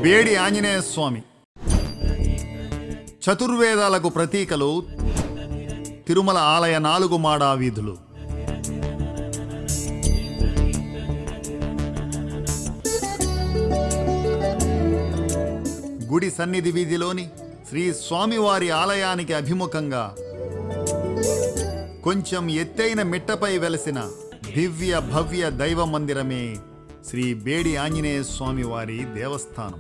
బేడి ఆంజనేయ స్వామి చతుర్వేదాలకు ప్రతీకలు తిరుమల ఆలయ నాలుగు మాడా వీధులు గుడి సన్నిధి వీధిలోని శ్రీ స్వామివారి ఆలయానికి అభిముఖంగా కొంచెం ఎత్తైన మిట్టపై వెలసిన దివ్య భవ్య దైవ మందిరమే శ్రీ బేడి ఆంజనేయ స్వామి వారి దేవస్థానం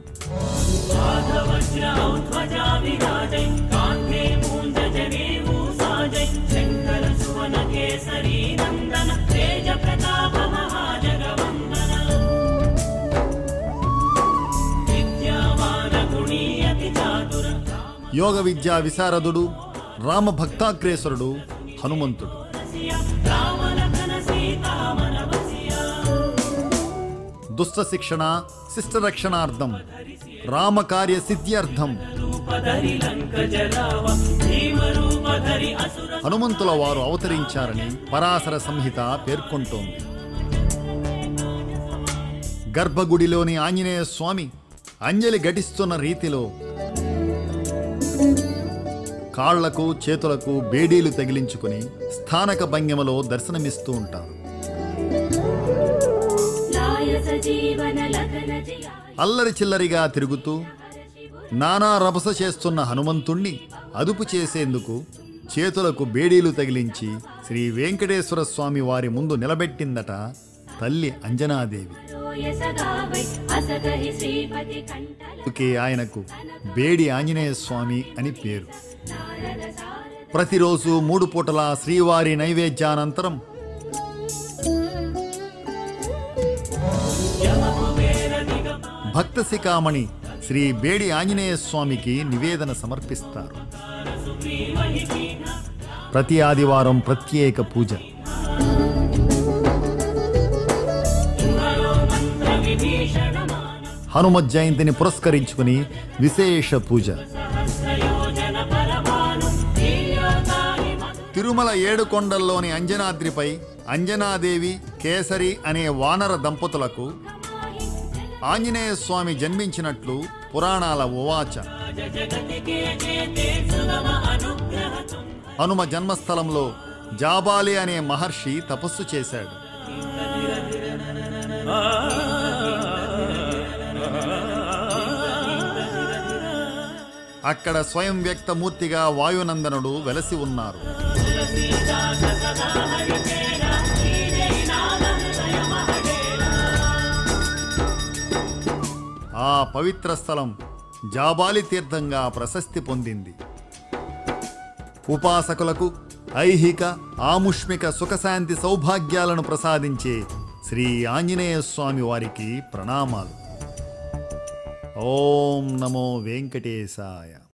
యోగ విద్యా విశారదుడు రామ భక్తాగ్రేసరుడు హనుమంతుడు దుష్ట శిక్షణ శిష్ట రక్షణార్థం రామకార్య సిద్ధ్యర్థం హనుమంతుల వారు అవతరించారని పరాశర సంహిత పేర్కొంటోంది గర్భగుడిలోని ఆంజనేయ స్వామి అంజలి ఘటిస్తున్న రీతిలో కాళ్లకు చేతులకు బేడీలు తగిలించుకుని స్థానక భంగిమలో దర్శనమిస్తూ ఉంటారు లాయస జీవన లగ్న జియా అల్లరి చిల్లరిగా తిరుగుతూ నానా రభస చేస్తున్న హనుమంతుణ్ణి అదుపు చేసేందుకు చేతులకు బేడీలు తగిలించి శ్రీ వెంకటేశ్వర స్వామి వారి ముందు నిలబెట్టిందట తల్లి అంజనాదేవి రోయసగావై అసగహి శ్రీపతి కంఠల అందుకే ఆయనకు బేడి ఆంజనేయ స్వామి అని పేరు నారద సారథి ప్రతిరోజు మూడు పూటల శ్రీవారి నైవేద్యానంతరం భక్త శిఖామణి శ్రీ బేడి ఆంజనేయ స్వామికి నివేదన సమర్పిస్తారు ప్రతి ఆదివారం ప్రత్యేక పూజ హనుమత్ జయంతిని పురస్కరించుకుని విశేష పూజ తిరుమల ఏడుకొండల్లోని అంజనాద్రిపై అంజనాదేవి కేసరి అనే వానర దంపతులకు ఆంజనేయ స్వామి జన్మించినట్లు పురాణాల ఉవాచ హనుమ జన్మస్థలంలో జాబాలి అనే మహర్షి తపస్సు చేశాడు అక్కడ స్వయం వ్యక్తమూర్తిగా వాయునందనుడు వెలసి ఉన్నారు ఆ పవిత్ర స్థలం జాబాలి తీర్థంగా ప్రశస్తి పొందింది ఉపాసకులకు ఐహిక ఆముష్మిక సుఖశాంతి సౌభాగ్యాలను ప్రసాదించే శ్రీ ఆంజనేయ స్వామి వారికి ప్రణామాలు ఓం నమో వెంకటేశాయ